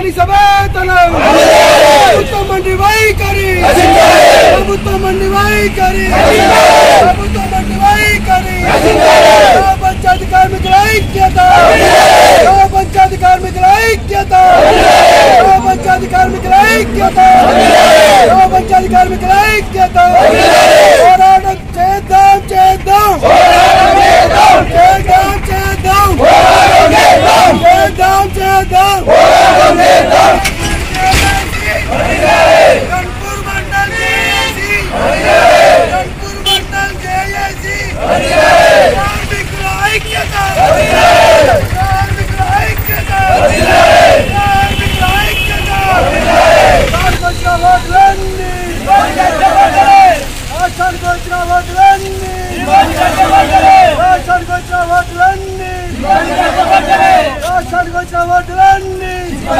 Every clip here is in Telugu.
కనీస వేతనం ప్రభుత్వం మండి వైఖరి ప్రభుత్వం మండి వైఖరి ప్రభుత్వం మండి వైఖరి గ్రామ పంచాయతీ కార్మికుల ఐక్యత గ్రామ పంచాయతీ కార్మికుల ఐక్యత గ్రామ పంచాయతీ కార్మికుల ఐక్యత గ్రామ పంచాయతీ కార్మికుల ఐక్యత పోరాటం చేద్దాం చేద్దాం చేద్దాం చేద్దాం చేద్దాం చేద్దాం కన్పూర్ మండల్ జేఏసీ కన్పూర్ మండల్ జేఏసీ కార్మికుల ఐక్యత కార్మికుల ఐక్యత కార్మికుల ఐక్యత రాష్ట్రానికి ఓట్లన్నీ రాష్ట్రానికి వచ్చిన ఓట్లన్నీ రాష్ట్రానికి వచ్చిన ఓట్లన్నీ రాష్ట్రానికి వచ్చిన ఓట్లన్నీ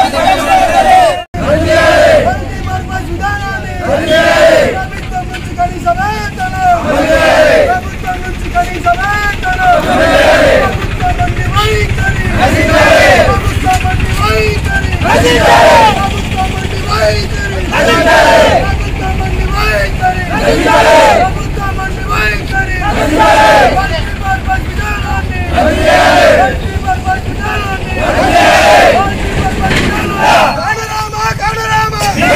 మండి మర్మస్ విధానాన్ని ప్రభుత్వం నుంచి కనీస వేతనం ప్రభుత్వం నుంచి కనీస వేతనం ప్రభుత్వం మండి వైఖరి ప్రభుత్వం మండి వైఖరి ప్రభుత్వం మండి వైఖరి ప్రభుత్వం మండి వైఖరి ప్రభుత్వం మండి వైఖరి మండి మర్మస్ విధానాన్ని మండి మర్మస్ విధానాన్ని మండి మర్మస్ విధానాన్ని కానురామ కానురామ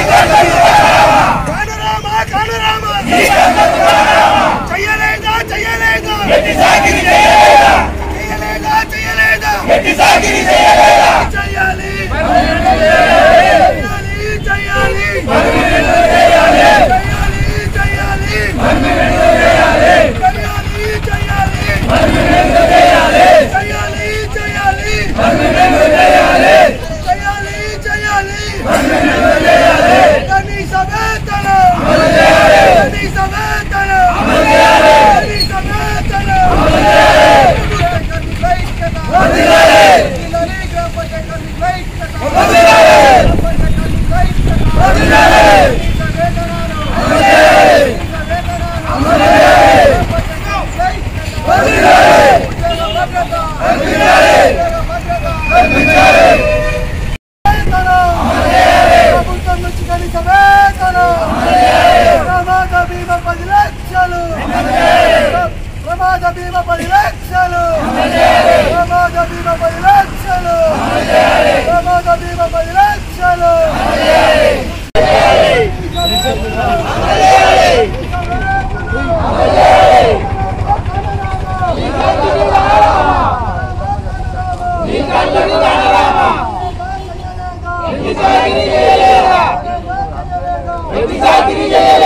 కానురామ కానురామ చెయ్యలేదా చెయ్యలేదా చెయ్యలేదా చెయ్యలేదా చెయ్యాలి చెయ్యాలి చెయ్యాలి చెయ్యాలి చెయ్యాలి చెయ్యాలి చెయ్యాలి చెయ్యాలి కనీస వేతనం కనీస వేతనం కనీస వేతనం ప్రభుత్వం నుంచి కనీస వేతనం ప్రమాద బీమా పది లక్షలు ప్రమాద బీమా పది లక్షలు ప్రమాద బీమా పది లక్షలు ప్రమాద బీమా పది లక్షలు చాకిరీ చేయలేదా